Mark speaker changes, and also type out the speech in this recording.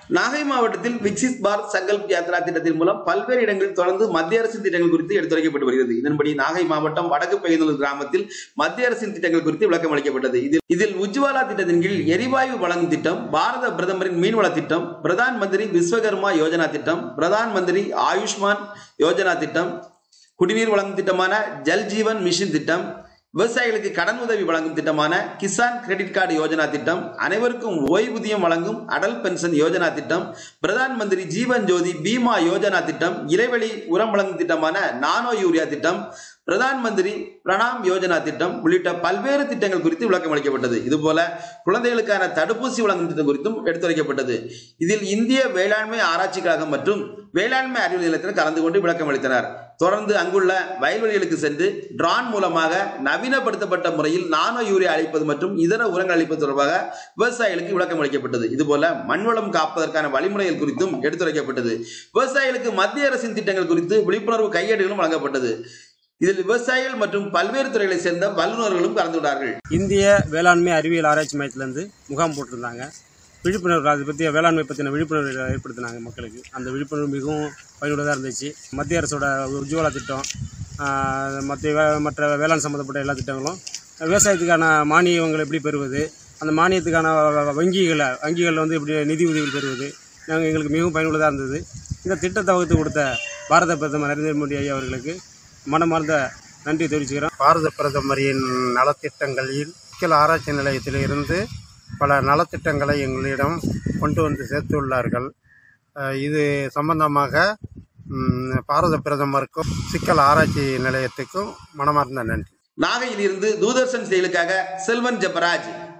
Speaker 1: நாகை மாவட்டத்தில் விக்சித் பாரத் சங்கல்ப் யாத்ரா திட்டத்தின் மூலம் பல்வேறு இடங்களில் தொடர்ந்து மத்திய அரசின் திட்டங்கள் குறித்து எடுத்துரைக்கப்பட்டு வருகிறது இதன்படி நாகை மாவட்டம் வடக்கு பையனூர் கிராமத்தில் மத்திய அரசின் திட்டங்கள் குறித்து விளக்கம் அளிக்கப்பட்டது இதில் இதில் உஜ்வாலா திட்டத்தின் கீழ் எரிவாயு வழங்கும் திட்டம் பாரத பிரதமரின் மீன்வள திட்டம் பிரதான் மந்திரி விஸ்வகர்மா யோஜனா திட்டம் பிரதான் மந்திரி ஆயுஷ்மான் யோஜனா திட்டம் குடிநீர் வழங்கும் திட்டமான ஜல் ஜீவன் மிஷன் திட்டம் விவசாயிகளுக்கு கடன் உதவி வழங்கும் திட்டமான கிசான் கிரெடிட் கார்டு யோஜனா திட்டம் அனைவருக்கும் ஓய்வூதியம் வழங்கும் அடல் பென்ஷன் யோஜனா திட்டம் பிரதான் மந்திரி ஜீவன் ஜோதி பீமா யோஜனா திட்டம் இறைவழி உரம் வழங்கும் திட்டமான நானோ யூரியா திட்டம் பிரதான் மந்திரி பிரணாம் யோஜனா திட்டம் உள்ளிட்ட பல்வேறு திட்டங்கள் குறித்து விளக்கம் அளிக்கப்பட்டது இதுபோல குழந்தைகளுக்கான தடுப்பூசி வழங்கும் திட்டம் குறித்தும் எடுத்துரைக்கப்பட்டது இதில் இந்திய வேளாண்மை ஆராய்ச்சி கழகம் மற்றும் வேளாண்மை அறிவியல் நிலையத்தில் கலந்து கொண்டு விளக்கம் அளித்தனர் தொடர்ந்து அங்குள்ள வயல்வெளிகளுக்கு சென்று ட்ரான் மூலமாக நவீனப்படுத்தப்பட்ட முறையில் நானோ யூரியா அளிப்பது மற்றும் இதர உரங்கள் அளிப்பது தொடர்பாக விவசாயிகளுக்கு விளக்கம் அளிக்கப்பட்டது இதுபோல மண்வளம் காப்பதற்கான வழிமுறைகள் குறித்தும் எடுத்துரைக்கப்பட்டது விவசாயிகளுக்கு மத்திய அரசின் திட்டங்கள் குறித்து விழிப்புணர்வு கையேடுகளும் வழங்கப்பட்டது இதில் விவசாயிகள் மற்றும் பல்வேறு துறைகளைச் சேர்ந்த வல்லுநர்களும் கலந்து கொண்டார்கள்
Speaker 2: இந்திய வேளாண்மை அறிவியல் ஆராய்ச்சி மையத்திலேருந்து முகாம் போட்டிருந்தாங்க விழிப்புணர்வு அதை பற்றி வேளாண்மை பற்றின விழிப்புணர்வு ஏற்படுத்தினாங்க மக்களுக்கு அந்த விழிப்புணர்வு மிகவும் பயனுள்ளதாக இருந்துச்சு மத்திய அரசோட உஜ்வாலா திட்டம் ஆஹ், மற்ற வே- மற்ற வேளாண் சம்மந்தப்பட்ட எல்லா திட்டங்களும் விவசாயத்துக்கான மானியங்கள் எப்படி பெறுவது அந்த மானியத்துக்கான வ- வங்கிகளை வங்கிகளில் வந்து எப்படி நிதி உதவிகள் பெறுவது நாங்கள் எங்களுக்கு மிகவும் பயனுள்ளதாக இருந்தது இந்த திட்டத்தை வகுத்து கொடுத்த பாரத பிரதமர் நரேந்திர மோடி ஐயா அவர்களுக்கு மனமார்ந்த நன்றி தெரிவிச்சுக்கிறோம்
Speaker 3: பாரத பிரதமரின் நலத்திட்டங்களில் சிக்கல் ஆராய்ச்சி நிலையத்தில் இருந்து பல நலத்திட்டங்களை எங்களிடம் கொண்டு வந்து சேர்த்துள்ளார்கள் அஹ் இது சம்பந்தமாக ம், பாரத பிரதமருக்கும் சிக்கல் ஆராய்ச்சி நிலையத்துக்கும் மனமார்ந்த நன்றி
Speaker 1: நாகையில் இருந்து தூதர்ஷன் செயலுக்காக செல்வன் ஜெபராஜ்